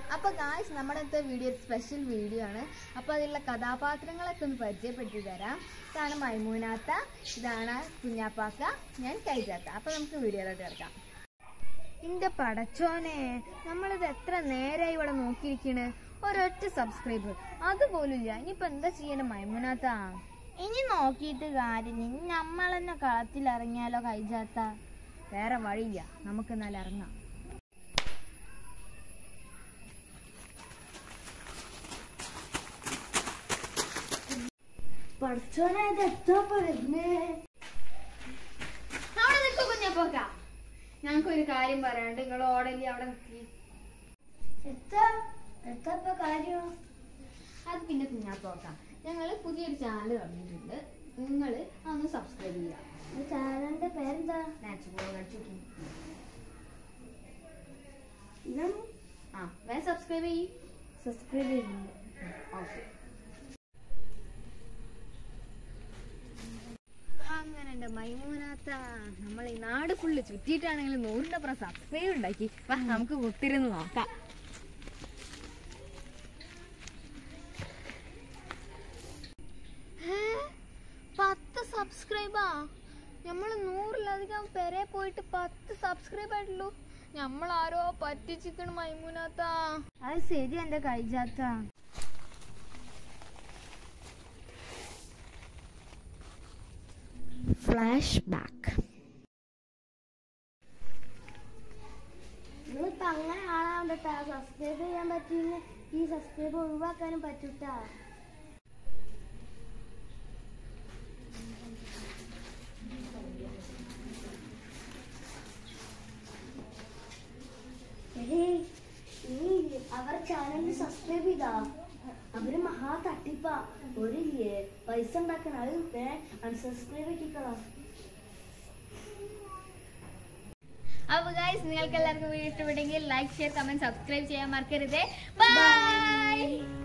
അപ്പൊ ഗായ്സ് നമ്മുടെ ഇന്നത്തെ വീഡിയോ സ്പെഷ്യൽ വീഡിയോ ആണ് അപ്പൊ അതിലുള്ള കഥാപാത്രങ്ങളൊക്കെ ഒന്ന് പരിചയപ്പെടുത്തി തരാം ഇതാണ് മൈമൂനാത്ത ഇതാണ് കുഞ്ഞാപ്പാക്ക ഞാൻ കൈജാത്ത അപ്പൊ നമുക്ക് വീഡിയോയിലോട്ട് കിടക്കാം ഇന്റെ പടച്ചോനെ നമ്മളിത് എത്ര നേരായി ഇവിടെ നോക്കിയിരിക്കണ് ഒരൊറ്റ സബ്സ്ക്രൈബർ അതുപോലും ഇല്ല ഇനിയിപ്പോ എന്താ ചെയ്യണ മൈമുനാത്ത ഇനി നോക്കിയിട്ട് കാര്യം നമ്മൾ തന്നെ കളത്തിൽ ഇറങ്ങിയാലോ കൈജാത്ത വേറെ വഴിയില്ല നമുക്ക് എന്നാൽ ഇറങ്ങാം പഠിച്ചോനെ ഇത് എത്ര വരുന്നേ അവിടെ നിൽക്കോ കുഞ്ഞാപ്പാക്ക ഞങ്ങൾക്ക് ഒരു കാര്യം പറയാണ്ട് നിങ്ങൾ ഓടല്ലേ അവിടെ നിൽക്കി എത്ര എത്ര ഇപ്പൊ കാര്യം അത് പിന്നെ കുഞ്ഞാപ്പാക്ക ഞങ്ങൾ പുതിയൊരു ചാനൽ തുടങ്ങിയിട്ടുണ്ട് നിങ്ങൾ ഒന്ന് സബ്സ്ക്രൈബ് ചെയ്യുക ഈ ചാനലിന്റെ പേരെന്താ നാച്ചുറൽ അടിച്ചു ഇതാണ് ആ വേഗം സബ്സ്ക്രൈബ് ചെയ്യ് സബ്സ്ക്രൈബ് ചെയ്യുന്നത് ഓക്കെ അങ്ങനെ ഉണ്ട് മൈമൂനാത്ത നമ്മൾ ഈ നാട് ഫുള്ള് ചുറ്റിയിട്ടാണെങ്കിലും നൂറിന്റെ അപ്പുറം സബ്സ്ക്രൈബ് ഉണ്ടാക്കി വാ നമുക്ക് കുത്തിരുന്ന് നോക്കാം ഹേ, പത്ത് സബ്സ്ക്രൈബാ നമ്മൾ നൂറിലധികം പേരെ പോയിട്ട് പത്ത് സബ്സ്ക്രൈബ് ആയിട്ടുള്ളൂ നമ്മൾ ആരോ പറ്റിച്ചിക്കണ് മൈമൂനാത്ത അത് ശരി എന്റെ കൈജാത്ത ഫ്ലാഷ് ബാക്ക് നിങ്ങളിപ്പോ അങ്ങനെ ആളാവണ്ടട്ടാ സബ്സ്ക്രൈബ് ചെയ്യാൻ പറ്റിയില്ല ഈ സബ്സ്ക്രൈബ് ഒഴിവാക്കാനും പറ്റൂട്ടാ അവർ ചാനലിൽ സബ്സ്ക്രൈബ് ചെയ്താ അവര് മഹാ തട്ടിപ്പാ ഒരു പൈസ ഉണ്ടാക്കണം അത് അൺസബ്സ്ക്രൈബ് ചെയ്യിക്കളാ അപ്പൊ ഗൈസ് നിങ്ങൾക്ക് എല്ലാവർക്കും വീഡിയോ ഇഷ്ടപ്പെട്ടെങ്കിൽ ലൈക്ക് ഷെയർ കമന്റ് സബ്സ്ക്രൈബ് ചെയ്യാൻ മറക്കരുത് ബൈ